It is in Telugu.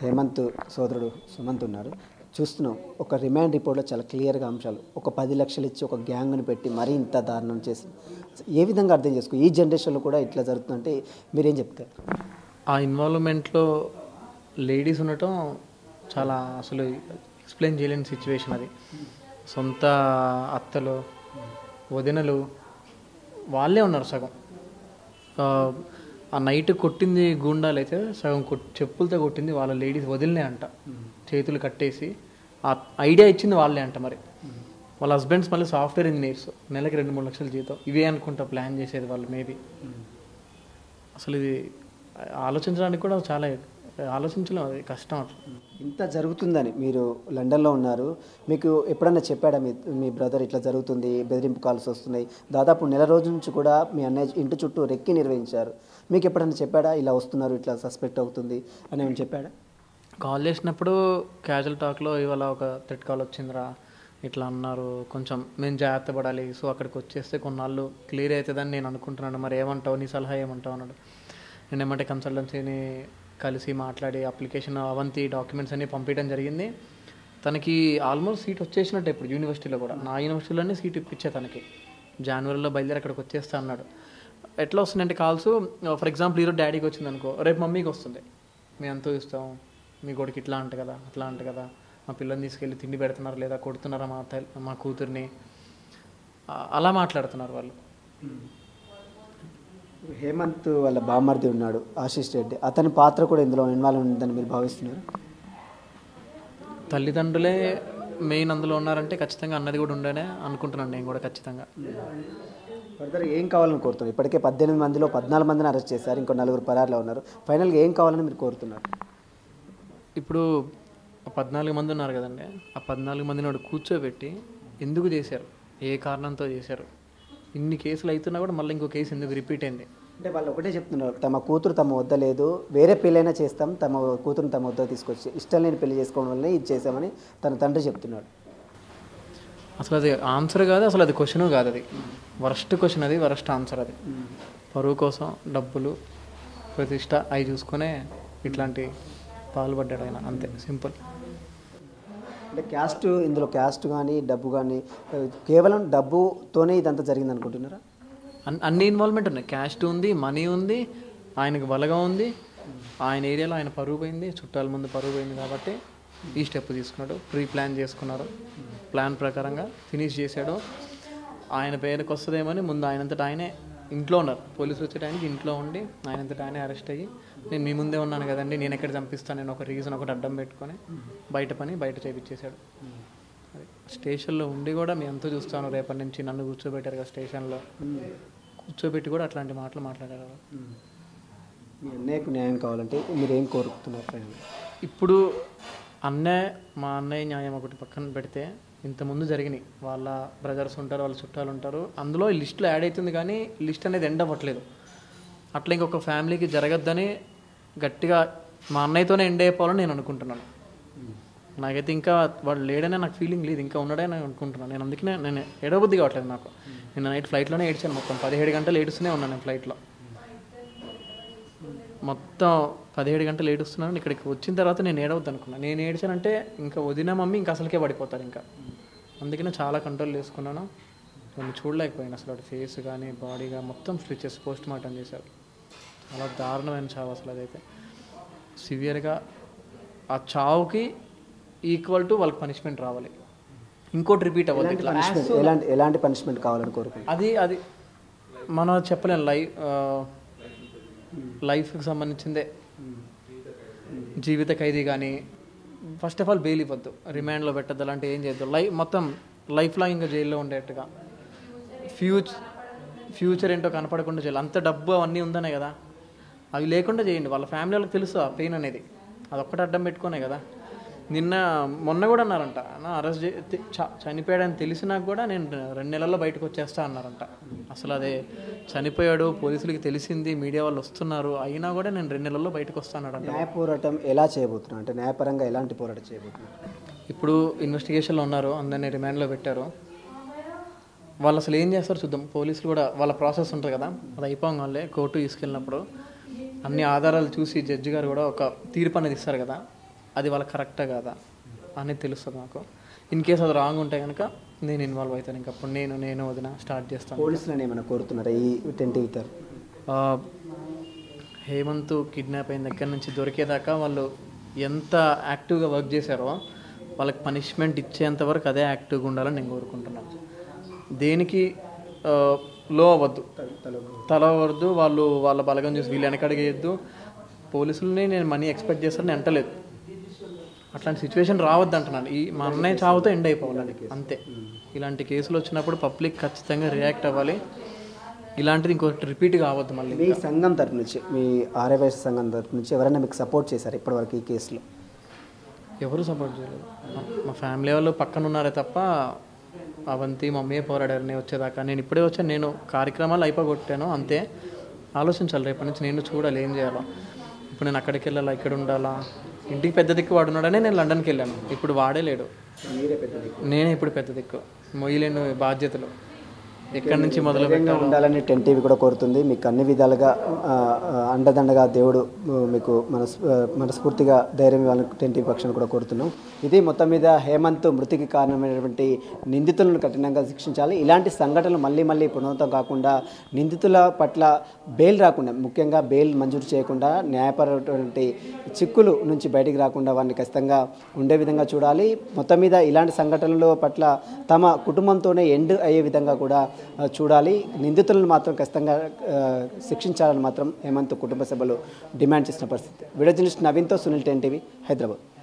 హేమంత్ సోదరుడు సుమంత్ ఉన్నాడు చూస్తున్నాం ఒక రిమాండ్ రిపోర్ట్లో చాలా క్లియర్గా అంశాలు ఒక పది లక్షలు ఇచ్చి ఒక గ్యాంగ్ని పెట్టి మరీ ఇంత దారుణం చేసి ఏ విధంగా అర్థం చేసుకో ఈ జనరేషన్లో కూడా ఇట్లా జరుగుతుందంటే మీరేం చెప్తారు ఆ ఇన్వాల్వ్మెంట్లో లేడీస్ ఉండటం చాలా అసలు ఎక్స్ప్లెయిన్ చేయలేని సిచ్యువేషన్ అది సొంత అత్తలు వదినలు వాళ్ళే ఉన్నారు సగం ఆ, ఆ నైట్ కొట్టింది గూండాలు అయితే సగం కొట్ చెప్పులతో కొట్టింది వాళ్ళ లేడీస్ వదిలినే అంట చేతులు కట్టేసి ఆ ఐడియా ఇచ్చింది వాళ్ళే అంట మరి వాళ్ళ హస్బెండ్స్ మళ్ళీ సాఫ్ట్వేర్ ఇంజనీర్స్ నెలకి రెండు మూడు లక్షల జీతం ఇవే అనుకుంటా ప్లాన్ చేసేది వాళ్ళు మేబీ అసలు ఇది ఆలోచించడానికి కూడా చాలా ఆలోచించడం అది కష్టం అట్లా ఇంత జరుగుతుందని మీరు లండన్లో ఉన్నారు మీకు ఎప్పుడన్నా చెప్పాడా మీ మీ బ్రదర్ ఇట్లా జరుగుతుంది బెదిరింపు కాల్స్ వస్తున్నాయి దాదాపు నెల రోజుల నుంచి కూడా మీ అన్నయ్య ఇంటి చుట్టూ రెక్కి నిర్వహించారు మీకు ఎప్పుడన్నా చెప్పాడా ఇలా వస్తున్నారు ఇట్లా సస్పెక్ట్ అవుతుంది అని ఏమైనా చెప్పాడా కాల్ చేసినప్పుడు క్యాజువల్ టాక్లో ఇవాళ ఒక థ్రెడ్ కాల్ వచ్చిందిరా ఇట్లా అన్నారు కొంచెం మేము జాగ్రత్త పడాలి సో అక్కడికి వచ్చేస్తే కొన్నాళ్ళు క్లియర్ అవుతుందని నేను అనుకుంటున్నాను మరి ఏమంటావు నీ సలహా ఏమంటావు అన్నాడు నేను ఏమంటే కన్సల్టెన్సీని కలిసి మాట్లాడి అప్లికేషన్ అవంతి డాక్యుమెంట్స్ అన్ని పంపించడం జరిగింది తనకి ఆల్మోస్ట్ సీట్ వచ్చేసినట్టు ఇప్పుడు యూనివర్సిటీలో కూడా నా యూనివర్సిటీలోనే సీట్ ఇప్పించే తనకి జనవరిలో బయలుదేరి అక్కడికి వచ్చేస్తా అన్నాడు ఎట్లా వస్తుందంటే కాల్స్ ఫర్ ఎగ్జాంపుల్ ఈరోజు డాడీకి వచ్చింది అనుకో రేపు మమ్మీకి వస్తుంది మేము ఎంతో ఇస్తాం మీ కొడుకు ఇట్లా అంట కదా అట్లా అంట కదా మా పిల్లని తీసుకెళ్ళి తిండి పెడుతున్నారు లేదా కొడుతున్నారా మా తల్లి మా కూతుర్ని ఆ, అలా మాట్లాడుతున్నారు వాళ్ళు హేమంత్ వాళ్ళ బామ్మర్ది ఉన్నాడు ఆశీష్ రెడ్డి అతని పాత్ర కూడా ఇందులో ఇన్వాల్వ్ ఉందని మీరు భావిస్తున్నారు తల్లిదండ్రులే మెయిన్ అందులో ఉన్నారంటే ఖచ్చితంగా అన్నది కూడా ఉండనే అనుకుంటున్నాను నేను కూడా ఖచ్చితంగా ఫర్దర్ ఏం కావాలని కోరుతున్నారు ఇప్పటికే పద్దెనిమిది మందిలో పద్నాలుగు మందిని అరెస్ట్ చేశారు ఇంకో నలుగురు పరారులో ఉన్నారు ఫైనల్గా ఏం కావాలని మీరు కోరుతున్నారు ఇప్పుడు ఆ పద్నాలుగు మంది ఉన్నారు కదండి ఆ పద్నాలుగు మందిని వాడు కూర్చోబెట్టి ఎందుకు చేశారు ఏ కారణంతో చేశారు ఇన్ని కేసులు అవుతున్నా కూడా మళ్ళీ ఇంకో కేసు ఎందుకు రిపీట్ అయింది అంటే వాళ్ళు ఒకటే చెప్తున్నారు తమ కూతురు తమ వద్ద లేదు వేరే పెళ్ళైనా చేస్తాం తమ కూతురుని తమ వద్ద తీసుకొచ్చి ఇష్టం లేని పెళ్లి చేసుకోవడం వల్లనే ఇది చేశామని తన తండ్రి చెప్తున్నాడు అసలు అది ఆన్సర్ కాదు అసలు అది క్వశ్చన్ కాదు అది వరస్ట్ క్వశ్చన్ అది వరస్ట్ ఆన్సర్ అది పరువు కోసం డబ్బులు ప్రతిష్ట అవి చూసుకునే ఇట్లాంటి పాల్పడ్డాడు ఆయన అంతే సింపుల్ అంటే క్యాస్ట్ ఇందులో క్యాస్ట్ కానీ డబ్బు కానీ కేవలం డబ్బుతోనే ఇదంతా జరిగింది అనుకుంటున్నారా అన్- అన్ని ఇన్వాల్వ్మెంట్ ఉన్నాయి క్యాస్ట్ ఉంది మనీ ఉంది ఆయనకు బలగా ఉంది ఆయన ఏరియాలో ఆయన పరుగు పోయింది చుట్టాల ముందు పరుగు పోయింది కాబట్టి ఈ స్టెప్ తీసుకున్నాడు ప్రీ ప్లాన్ చేసుకున్నారు ప్లాన్ ప్రకారంగా ఫినిష్ చేశాడు ఆయన పేరుకి వస్తుందేమని ముందు ఆయనంతటా ఆయనే ఇంట్లో ఉన్నారు పోలీసులు వచ్చే టైంకి ఇంట్లో ఉండి ఆయనంతటా ఆయనే అరెస్ట్ అయ్యి నేను మీ ముందే ఉన్నాను కదండి నేను ఎక్కడ చంపిస్తాను నేను ఒక రీజన్ ఒకటి అడ్డం పెట్టుకొని బయట పని బయట చేపించేశాడు అది స్టేషన్లో ఉండి కూడా మీ అంతా చూస్తాను రేపటి నుంచి నన్ను కూర్చోబెట్టారు కదా స్టేషన్లో కూర్చోబెట్టి కూడా అట్లాంటి మాటలు మాట్లాడారు మీ అన్నయ్యకు న్యాయం కావాలంటే మీరు ఏం కోరుతున్నారు ఫైనల్ ఇప్పుడు అన్నయ్య మా అన్నయ్య న్యాయం ఒకటి పక్కన పెడితే ఇంతకుముందు జరిగినాయి వాళ్ళ బ్రదర్స్ ఉంటారు వాళ్ళ చుట్టాలు ఉంటారు అందులో ఈ లిస్ట్లో యాడ్ అవుతుంది కానీ లిస్ట్ అనేది ఎండ్ అవ్వట్లేదు అట్లా ఇంకొక ఫ్యామిలీకి జరగద్దని గట్టిగా మా అన్నయ్యతోనే ఎండ్ అయిపోవాలని నేను అనుకుంటున్నాను నాకైతే ఇంకా వాడు లేడనే నాకు ఫీలింగ్ లేదు ఇంకా ఉన్నాడే నేను అనుకుంటున్నాను నేను అందుకనే నేను ఏడవబుద్ధి కావట్లేదు నాకు నిన్న నైట్ ఫ్లైట్లోనే ఏడ్చాను మొత్తం పదిహేడు గంటలు ఏడుస్తూనే ఉన్నాను నేను ఫ్లైట్లో మొత్తం పదిహేడు గంటలు ఏడుస్తున్నాను ఇక్కడికి వచ్చిన తర్వాత నేను ఏడవద్దు అనుకున్నాను నేను ఏడ్చానంటే ఇంకా వదిన మమ్మీ ఇంకా అసలుకే పడిపోతారు ఇంకా అందుకనే చాలా కంట్రోల్ చేసుకున్నాను కొన్ని చూడలేకపోయాను అసలు వాడి ఫేస్ కానీ బాడీగా మొత్తం స్టిచెస్ పోస్ట్ మార్టం చేశారు చాలా దారుణమైన చావు అసలు అదైతే సివియర్గా ఆ చావుకి ఈక్వల్ టు వాళ్ళకి పనిష్మెంట్ రావాలి ఇంకోటి రిపీట్ అవ్వదు ఇట్లా పనిష్మెంట్ ఎలాంటి ఎలాంటి పనిష్మెంట్ కావాలని కోరుకుంటున్నారు అది అది మనం చెప్పలేం లైఫ్ లైఫ్కి సంబంధించిందే జీవిత ఖైదీ కానీ ఫస్ట్ ఆఫ్ ఆల్ బెయిల్ ఇవ్వద్దు రిమాండ్లో పెట్టద్దు అలాంటి ఏం చేయొద్దు లైఫ్ మొత్తం లైఫ్ లాంగ్ ఇంకా జైల్లో ఉండేట్టుగా ఫ్యూచర్ ఫ్యూచర్ ఏంటో కనపడకుండా చేయాలి అంత డబ్బు అవన్నీ ఉందనే కదా అవి లేకుండా చేయండి వాళ్ళ ఫ్యామిలీ వాళ్ళకి తెలుసు ఆ పెయిన్ అనేది అదొక్కటి అడ్డం పెట్టుకునే కదా నిన్న మొన్న కూడా అన్నారంట నా అరెస్ట్ చే తి- చ- చనిపోయాడని తెలిసినా కూడా నేను రెండు నెలల్లో బయటకు వచ్చేస్తా అన్నారంట అసలు అదే చనిపోయాడు పోలీసులకి తెలిసింది మీడియా వాళ్ళు వస్తున్నారు అయినా కూడా నేను రెండు నెలల్లో బయటకు వస్తా అన్నాడంట న్యాయ పోరాటం ఎలా చేయబోతున్నారు అంటే న్యాయపరంగా ఎలాంటి పోరాటం చేయబోతున్నారు ఇప్పుడు ఇన్వెస్టిగేషన్లో ఉన్నారు అందరినీ రిమాండ్లో పెట్టారు వాళ్ళు అసలు ఏం చేస్తారు చూద్దాం పోలీసులు కూడా వాళ్ళ ప్రాసెస్ ఉంటుంది కదా అది అయిపోగానే కోర్టు తీసుకెళ్ళినప్పుడు అన్ని ఆధారాలు చూసి జడ్జి గారు కూడా ఒక తీర్పు అనేది ఇస్తారు కదా అది వాళ్ళ కరెక్టా కాదా అనేది తెలుస్తుంది నాకు ఇన్ కేస్ అది రాంగ్ ఉంటే కనుక నేను ఇన్వాల్వ్ అవుతాను ఇంక అప్పుడు నేను నేను వదిన స్టార్ట్ చేస్తాను పోలీసులను ఏమైనా కోరుతున్నారా ఈ టెన్ టీవీ తరఫు ఆ, హేమంత్ కిడ్నాప్ అయిన దగ్గర నుంచి దొరికేదాకా వాళ్ళు ఎంత యాక్టివ్గా వర్క్ చేశారో వాళ్ళకి పనిష్మెంట్ ఇచ్చేంత వరకు అదే యాక్టివ్గా ఉండాలని నేను కోరుకుంటున్నాను దేనికి లో అవ్వద్దు తల అవ్వద్దు వాళ్ళు వాళ్ళ బలగం చూసి వీళ్ళు వెనకడిగేయద్దు పోలీసులని నేను మనీ ఎక్స్పెక్ట్ చేస్తాను నేను అంటలేదు అట్లాంటి సిచ్యువేషన్ రావద్దు అంటున్నాను ఈ మా అన్నయ్య చావుతో ఎండ్ అయిపోవాలి అంతే ఇలాంటి కేసులు వచ్చినప్పుడు పబ్లిక్ ఖచ్చితంగా రియాక్ట్ అవ్వాలి ఇలాంటిది ఇంకొకటి రిపీట్ కావద్దు మళ్ళీ మీ సంఘం తరపు నుంచి మీ ఆర్యవైశ్య సంఘం తరపు నుంచి ఎవరైనా మీకు సపోర్ట్ చేశారు ఇప్పటివరకు ఈ కేసులో ఎవరు సపోర్ట్ చేయలేదు మా- మా ఫ్యామిలీ వాళ్ళు పక్కన ఉన్నారే తప్ప అవంతి మమ్మీ పోరాడారు నేను వచ్చేదాకా నేను ఇప్పుడే వచ్చాను నేను కార్యక్రమాలు అయిపోగొట్టాను అంతే ఆలోచించాలి రేపటి నుంచి నేను చూడాలి ఏం చేయాలో ఇప్పుడు నేను అక్కడికి వెళ్ళాలా ఇక్కడ ఉండాలా ఇంటికి పెద్ద దిక్కు వాడు ఉన్నాడనే నేను లండన్కి వెళ్ళాను ఇప్పుడు వాడే లేడు మీరే పెద్ద నేనే ఇప్పుడు పెద్ద దిక్కు మొయ్యలేను బాధ్యతలు ఎక్కడి నుంచి మొదలు ధైర్యంగా ఉండాలని టెన్ టీవీ కూడా కోరుతుంది మీకు అన్ని విధాలుగా ఆ, ఆ, అండదండగా దేవుడు ఆ, మీకు మనస్ ఆ, మనస్ఫూర్తిగా ధైర్యం ఇవ్వాలని టెన్ టీవీ పక్షాన కూడా కోరుతున్నాం ఇది మొత్తం మీద హేమంత్ మృతికి కారణమైనటువంటి నిందితులను కఠినంగా శిక్షించాలి ఇలాంటి సంఘటనలు మళ్ళీ మళ్ళీ పునరావృతం కాకుండా నిందితుల పట్ల బెయిల్ రాకుండా ముఖ్యంగా బెయిల్ మంజూరు చేయకుండా న్యాయపరమైనటువంటి చిక్కులు నుంచి బయటికి రాకుండా వారిని ఖచ్చితంగా ఉండే విధంగా చూడాలి మొత్తం మీద ఇలాంటి సంఘటనల పట్ల తమ కుటుంబంతోనే ఎండ్ అయ్యే విధంగా కూడా ఆ, చూడాలి నిందితులను మాత్రం ఖచ్చితంగా ఆ, శిక్షించాలని మాత్రం హేమంత్ కుటుంబ సభ్యులు డిమాండ్ చేసిన పరిస్థితి వీడియో జర్నలిస్ట్ నవీన్తో సునీల్ టెన్ టీవీ హైదరాబాద్